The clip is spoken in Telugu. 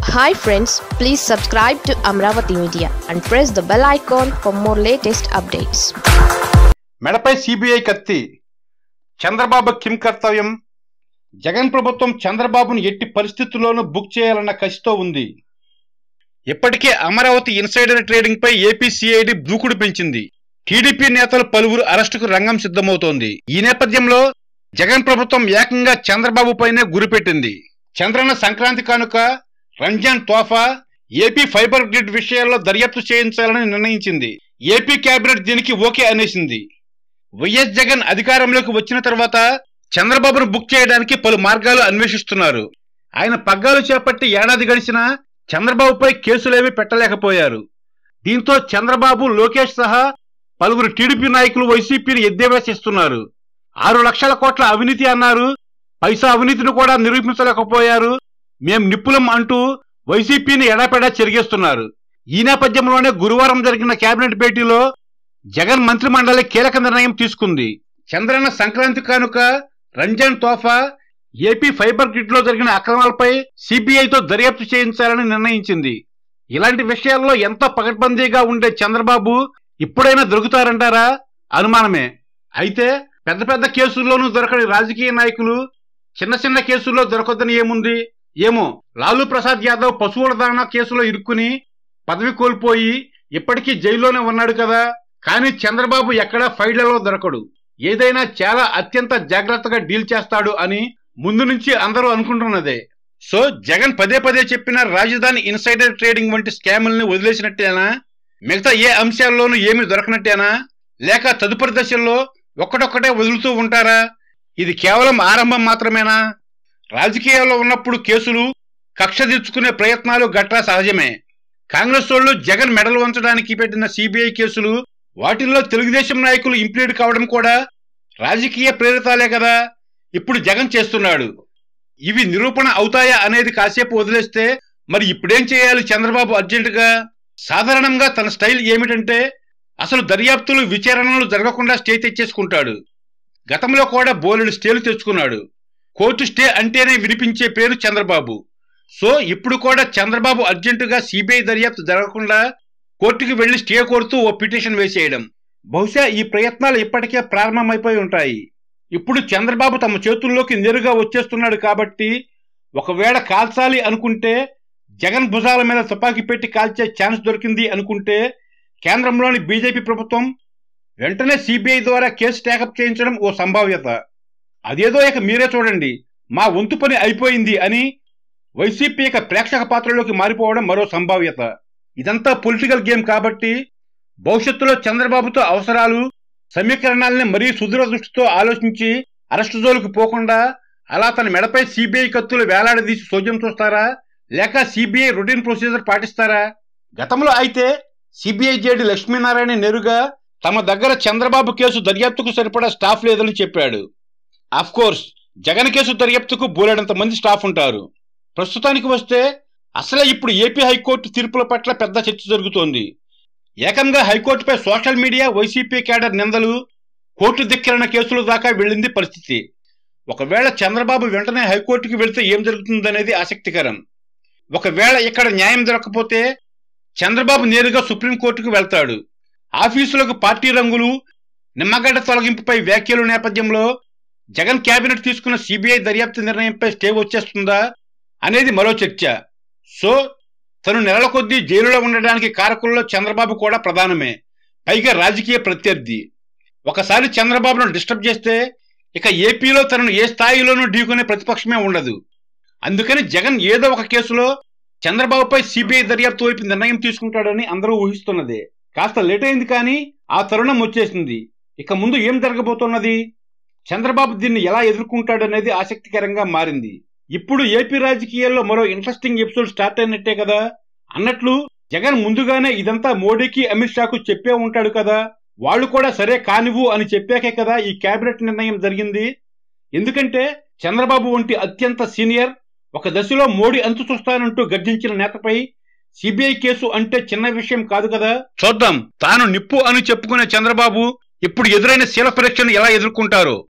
hi friends please subscribe to Amaravati media and press the bell icon for more latest updates మెడపై సిబిఐ కత్తి చంద్రబాబు కిం కర్తవ్యం జగన్ ప్రభుత్వం చంద్రబాబును ఎట్టి పరిస్థితుల్లోనూ బుక్ చేయాలన్న కసితో ఉంది ఇప్పటికే అమరావతి ఇన్సైడర్ ట్రేడింగ్ పై ఏపీ సిఐడి దూకుడు పెంచింది టీడీపీ నేతలు పలువురు అరెస్టుకు రంగం సిద్ధమవుతోంది ఈ నేపథ్యంలో జగన్ ప్రభుత్వం ఏకంగా చంద్రబాబు పైనే గురిపెట్టింది Chandranna Sankranti Kanuka Ramzan Tofa AP fibre grid విషయాల్లో దర్యాప్తు చేయించాలని నిర్ణయించింది ఏపీ కేబినెట్ దీనికి ఓకే అనేసింది వైఎస్ జగన్ అధికారంలోకి వచ్చిన తర్వాత చంద్రబాబును బుక్ చేయడానికి పలు మార్గాలు అన్వేషిస్తున్నారు ఆయన పగ్గాలు చేపట్టి ఏడాది గడిచినా చంద్రబాబుపై కేసులేమీ పెట్టలేకపోయారు దీంతో చంద్రబాబు లోకేష్ సహా పలువురు టీడీపీ నాయకులు వైసీపీని ఎద్దేవా చేస్తున్నారు ఆరు లక్షల కోట్ల అవినీతి అన్నారు పైసా అవినీతిని కూడా నిరూపించలేకపోయారు మేం నిప్పులం అంటూ వైసీపీని ఎడాపెడా చెరిగేస్తున్నారు ఈ నేపథ్యంలోనే గురువారం జరిగిన కేబినెట్ భేటీలో జగన్ మంత్రిమండలి కీలక నిర్ణయం తీసుకుంది Chandranna Sankranti Kanuka Ramzan Tofa AP fibre grid లో జరిగిన అక్రమాలపై సిబిఐతో దర్యాప్తు చేయించాలని నిర్ణయించింది ఇలాంటి విషయాల్లో ఎంతో పకడ్బందీగా ఉండే చంద్రబాబు ఇప్పుడైనా దొరుకుతారంటారా అనుమానమే అయితే పెద్ద పెద్ద కేసుల్లోనూ దొరకని రాజకీయ నాయకులు చిన్న చిన్న కేసుల్లో దొరకొద్దని ఏముంది ఏమో లాలూ ప్రసాద్ యాదవ్ పశువుల దాణా కేసులో ఇరుక్కుని పదవి కోల్పోయి ఇప్పటికీ జైల్లోనే ఉన్నాడు కదా కానీ చంద్రబాబు ఎక్కడా ఫైళ్లలో దొరకడు ఏదైనా చాలా అత్యంత జాగ్రత్తగా డీల్ చేస్తాడు అని ముందు నుంచి అందరూ అనుకుంటున్నదే సో జగన్ పదే పదే చెప్పిన రాజధాని ఇన్సైడర్ ట్రేడింగ్ వంటి స్కాముల్ని వదిలేసినట్టేనా మిగతా ఏ అంశాల్లోనూ ఏమీ దొరకనట్టేనా లేక తదుపరి దశల్లో ఒక్కటొక్కటే వదులుతూ ఉంటారా ఇది కేవలం ఆరంభం మాత్రమేనా రాజకీయాల్లో ఉన్నప్పుడు కేసులు కక్ష తీర్చుకునే ప్రయత్నాలు గట్రా సహజమే కాంగ్రెస్ వాళ్ళు జగన్ మెడలు వంచడానికి పెట్టిన సిబిఐ కేసులు వాటిల్లో తెలుగుదేశం నాయకులు ఇంప్లీడ్ కావడం కూడా రాజకీయ ప్రేరితాలే కదా ఇప్పుడు జగన్ చేస్తున్నాడు ఇవి నిరూపణ అవుతాయా అనేది కాసేపు వదిలేస్తే మరి ఇప్పుడేం చేయాలి చంద్రబాబు అర్జెంటుగా సాధారణంగా తన స్టైల్ ఏమిటంటే అసలు దర్యాప్తులు విచారణలు జరగకుండా స్టే తెచ్చేసుకుంటాడు గతంలో కూడా బోలెడు స్టేలు తెచ్చుకున్నాడు కోర్టు స్టే అంటేనే వినిపించే పేరు చంద్రబాబు సో ఇప్పుడు కూడా చంద్రబాబు అర్జెంటుగా సిబిఐ దర్యాప్తు జరగకుండా కోర్టుకి వెళ్లి స్టే కోరుతూ ఓ పిటిషన్ వేసేయడం బహుశా ఈ ప్రయత్నాలు ఇప్పటికే ప్రారంభమైపోయి ఉంటాయి ఇప్పుడు చంద్రబాబు తమ చేతుల్లోకి నేరుగా వచ్చేస్తున్నాడు కాబట్టి ఒకవేళ కాల్చాలి అనుకుంటే జగన్ భుజాల మీద తుపాకీ పెట్టి కాల్చే ఛాన్స్ దొరికింది అనుకుంటే కేంద్రంలోని బీజేపీ ప్రభుత్వం వెంటనే సిబిఐ ద్వారా కేసు టేకప్ చేయించడం ఓ సంభావ్యత అదేదో ఇక మీరే చూడండి మా వంతు పని అయిపోయింది అని వైసీపీ ఇక ప్రేక్షక పాత్రలోకి మారిపోవడం మరో సంభావ్యత ఇదంతా పొలిటికల్ గేమ్ కాబట్టి భవిష్యత్తులో చంద్రబాబుతో అవసరాలు సమీకరణాలని మరీ సుదూర దృష్టితో ఆలోచించి అరెస్టు జోలికి పోకుండా అలా తన మెడపై సిబిఐ కత్తులు వేలాడదీసి సోద్యం చూస్తారా లేక సిబిఐ రొటీన్ ప్రొసీజర్ పాటిస్తారా గతంలో అయితే సిబిఐ జేడి లక్ష్మీనారాయణ నేరుగా తమ దగ్గర చంద్రబాబు కేసు దర్యాప్తుకు సరిపడా స్టాఫ్ లేదని చెప్పాడు ఆఫ్ కోర్స్ జగన్ కేసు దర్యాప్తుకు బోలెడంత మంది స్టాఫ్ ఉంటారు ప్రస్తుతానికి వస్తే అసలే ఇప్పుడు ఏపీ హైకోర్టు తీర్పుల పట్ల పెద్ద చర్చ జరుగుతోంది ఏకంగా హైకోర్టుపై సోషల్ మీడియా వైసీపీ కేడర్ నిందలు కోర్టు ధిక్కరణ కేసుల దాకా వెళ్ళింది పరిస్థితి ఒకవేళ చంద్రబాబు వెంటనే హైకోర్టుకి వెళితే ఏం జరుగుతుందనేది ఆసక్తికరం ఒకవేళ ఇక్కడ న్యాయం దొరకకపోతే చంద్రబాబు నేరుగా సుప్రీంకోర్టుకు వెళ్తాడు ఆఫీసులకు పార్టీ రంగులు నిమ్మగడ్డ తొలగింపుపై వ్యాఖ్యలు నేపథ్యంలో జగన్ కేబినెట్ తీసుకున్న సిబిఐ దర్యాప్తు నిర్ణయంపై స్టే వచ్చేస్తుందా అనేది మరో చర్చ సో తను నెలల కొద్దీ జైలులో ఉండడానికి కారకుల్లో చంద్రబాబు కూడా ప్రధానమే పైగా రాజకీయ ప్రత్యర్థి ఒకసారి చంద్రబాబును డిస్టర్బ్ చేస్తే ఇక ఏపీలో తనను ఏ స్థాయిలోనూ ఢీకొనే ప్రతిపక్షమే ఉండదు అందుకని జగన్ ఏదో ఒక కేసులో చంద్రబాబుపై సిబిఐ దర్యాప్తు వైపు నిర్ణయం తీసుకుంటాడని అందరూ ఊహిస్తున్నదే కాస్త లేట్ అయింది కానీ ఆ తరుణం వచ్చేసింది ఇక ముందు ఏం జరగబోతున్నది చంద్రబాబు దీన్ని ఎలా ఎదుర్కొంటాడనేది ఆసక్తికరంగా మారింది ఇప్పుడు ఏపీ రాజకీయాల్లో మరో ఇంట్రెస్టింగ్ ఎపిసోడ్ స్టార్ట్ అయినట్టే కదా అన్నట్లు జగన్ ముందుగానే ఇదంతా మోడీకి అమిత్ షాకు చెప్పే ఉంటాడు కదా వాళ్ళు కూడా సరే కానివ్వు అని చెప్పాకే కదా ఈ కేబినెట్ నిర్ణయం జరిగింది ఎందుకంటే చంద్రబాబు వంటి అత్యంత సీనియర్ ఒక దశలో మోడీ అంతు చూస్తానంటూ గర్జించిన నేతపై సిబిఐ కేసు అంటే చిన్న విషయం కాదు కదా చూద్దాం తాను నిప్పు అని చెప్పుకునే చంద్రబాబు ఇప్పుడు ఎదురైన శీల పరీక్షను ఎలా ఎదుర్కొంటారో